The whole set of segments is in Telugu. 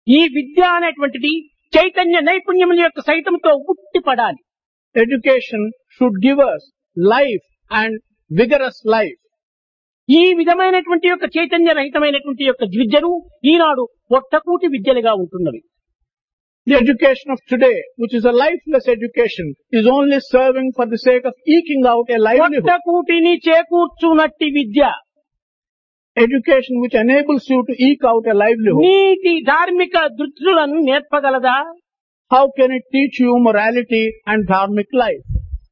ఈ విద్య అనేటువంటిది చైతన్య నైపుణ్యముల యొక్క సైతంతో ఉట్టిపడాలి Education should give us life and vigorous life. ఈ విధమైనటువంటి యొక్క చైతన్య రహితమైనటువంటి యొక్క విద్యను ఈనాడు పొట్టకూటి విద్యలుగా ఉంటున్నవి The education of today, which is a lifeless education, is only serving for the sake of eking out a livelihood. పొట్టకూటిని చేకూర్చునట్టి Vidya Education which enables you to eke out a livelihood. నీతి ధార్మిక దృష్టులను నేర్పగలదా How can it teach you morality and dharmic life?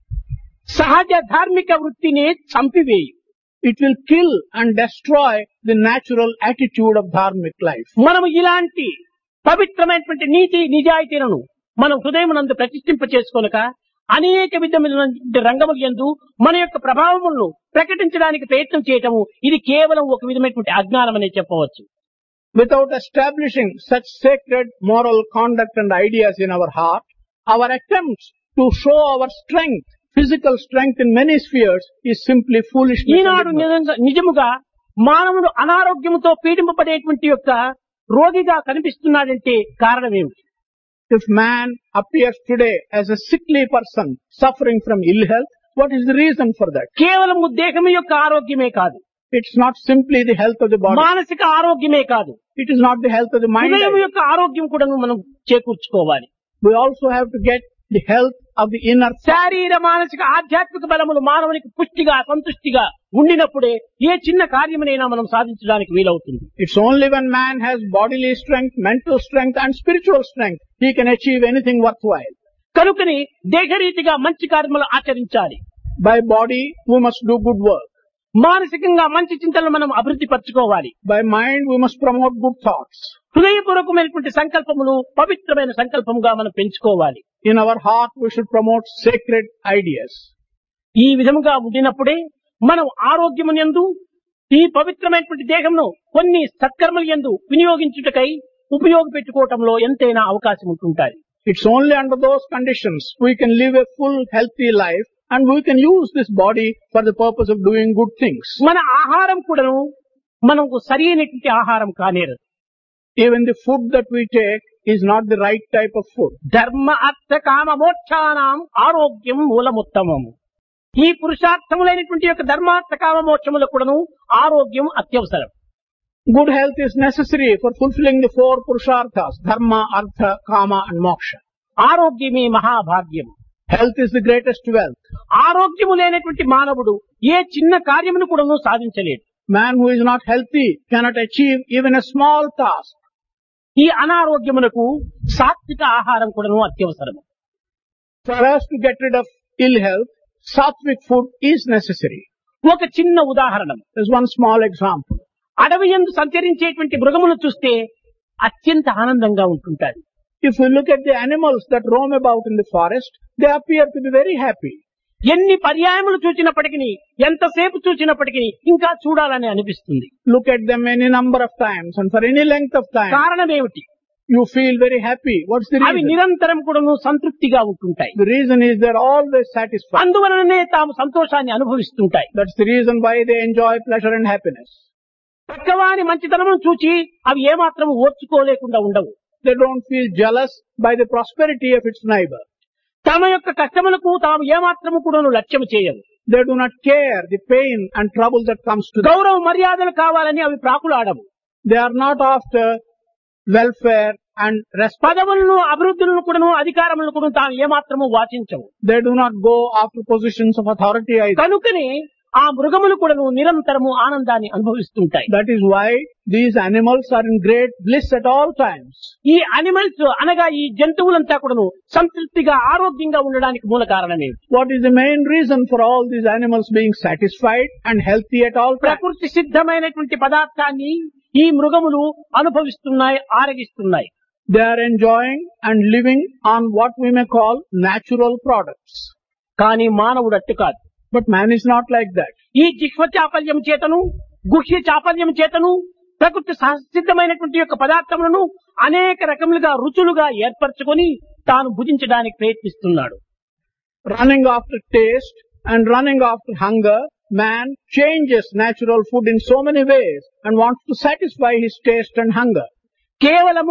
సహజ ధార్మిక వృత్తిని చంపివేయి It will kill and destroy the natural attitude of dharmic life. మనము ఇలాంటి పవిత్రమైనటువంటి నీతి నిజాయితీలను మనం హృదయం నందు ప్రతిష్ఠింప చేసుకొనక అనేక విధమైనటువంటి రంగముల యందు మన యొక్క ప్రభావములను ప్రకటించడానికి ప్రయత్నం చేయటము ఇది కేవలం ఒక విధమైనటువంటి అజ్ఞానం అనే చెప్పవచ్చు Without establishing such sacred moral conduct and ideas in our heart, our attempts to show our strength, physical strength in many spheres is simply foolishness. and Eenadu ignorance. నిజంగా- నిజముగా మానవుడు అనారోగ్యంతో పీడింపబడేటువంటి యొక్క రోగిగా కనిపిస్తున్నాడంటే కారణం ఏమిటి If man appears today as a sickly person suffering from ill health, what is the reason for that? కేవలము దేహం యొక్క ఆరోగ్యమే కాదు It's not simply the health of the body. మానసిక ఆరోగ్యమే కాదు It is not the health of the mind. హృదయం యొక్క ఆరోగ్యం కూడా మనం చేకూర్చుకోవాలి We also have to get the health of the inner శారీర మానసిక ఆధ్యాత్మిక బలములు మానవునికి పుష్టిగా సంతుష్టిగా ఉండినప్పుడే ఏ చిన్న కార్యమునైనా మనం సాధించడానికి వీలవుతుంది It's only when man has bodily strength, mental strength and spiritual strength he can achieve anything worthwhile. కనుకని దేహరీతిగా మంచి కార్యములు ఆచరించాలి By body we must do good work. మానసికంగా మంచి చింతనలు మనం అభివృద్ధి పరచుకోవాలి By mind we must promote good thoughts. హృదయపూర్వకమైనటువంటి సంకల్పములు పవిత్రమైన సంకల్పముగా మనం పెంచుకోవాలి In our heart we should promote sacred ideas. ఈ విధముగా ఉండినప్పుడే మనం ఆరోగ్యము యందు ఈ పవిత్రమైనటువంటి దేహంను కొన్ని సత్కర్మల యందు వినియోగించుటకై ఉపయోగపెట్టుకోవటంలో ఎంతైనా అవకాశం ఉంటుంటాయి It's only under those conditions we can live a full healthy life and we can use this body for the purpose of doing good things. మన ఆహారం కూడాను మనకు సరైనటువంటి ఆహారం కానేరదు Even the food that we take is not the right type of food. ధర్మ అర్థ కామ మోక్షానాం ఆరోగ్యం మూలముత్తమము ఈ పురుషార్థములైనటువంటి యొక్క ధర్మార్థ కామ మోక్షములకు కూడాను ఆరోగ్యం అత్యవసరం Good health is necessary for fulfilling the four purusharthas, dharma, artha, kama and moksha. ఆరోగ్యమే మహాభాగ్యము Health is the greatest wealth. ఆరోగ్యము లేనటువంటి మానవుడు ఏ చిన్న కార్యమును కూడాను సాధించలేడు Man who is not healthy cannot achieve even a small task. ఈ అనారోగ్యమునకు సాత్విక ఆహారం కూడాను అత్యవసరము For us to get rid of ill health, sattvic food is necessary. ఒక చిన్న ఉదాహరణ There's one small example. అడవి ఎందు సంచరించేటువంటి మృగమును చూస్తే అత్యంత ఆనందంగా ఉంటుంటారు If we look at the animals that roam about in the forest, they appear to be very happy. ఎన్ని పర్యాయములు చూచినప్పటికీ ఎంతసేపు చూచినప్పటికీ ఇంకా చూడాలని అనిపిస్తుంది Look at them any number of times and for any length of time, కారణం ఏమిటి you feel very happy. What's the అవి reason? నిరంతరం కూడాను సంతృప్తిగా ఉంటుంటాయి The reason is they're always satisfied. అందువలననే తాము సంతోషాన్ని అనుభవిస్తుంటాయి That's the reason why they enjoy pleasure and happiness. పక్కవాని మంచితనమును చూచి అవి ఏమాత్రం ఓర్చుకోలేకుండా ఉండవు They don't feel jealous by the prosperity of its neighbor. తమ యొక్క కష్టములకు తాము ఏమాత్రము కూడాను లక్ష్యం చేయవు They do not care the pain and trouble that comes to them. గౌరవ మర్యాదలు కావాలని అవి ప్రాకులాడవు They are not after welfare and respect. పదవులను అభివృద్ధులను కూడాను అధికారములను కూడా తాము ఏమాత్రము వాచించవు They do not go after positions of authority either. కనుకనే ఆ మృగములు కూడాను నిరంతరము ఆనందాన్ని అనుభవిస్తుంటాయి That is why these animals are in great bliss at all times. ఈ అనిమల్స్ అనగా ఈ జంతువులంతా కూడాను సంతృప్తిగా ఆరోగ్యంగా ఉండడానికి మూల కారణం ఏమిటి What is the main reason for all these animals being satisfied and healthy at all times? ప్రకృతి సిద్ధమైనటువంటి పదార్థాన్ని ఈ మృగములు అనుభవిస్తున్నాయి ఆరగిస్తున్నాయి They are enjoying and living on what we may call natural products. కానీ మానవుడు అట్టు కాదు But man is not like that. ఈ జిహ్వ చాపల్యం చేతను గుహ్య చాపల్యం చేతను ప్రకృతి సహసిద్ధమైనటువంటి యొక్క పదార్థములను అనేక రకములుగా రుచులుగా ఏర్పరచుకొని తాను భుజించడానికి ప్రయత్నిస్తున్నాడు Running after taste and running after hunger, man changes natural food in so many ways and wants to satisfy his taste and hunger. కేవలము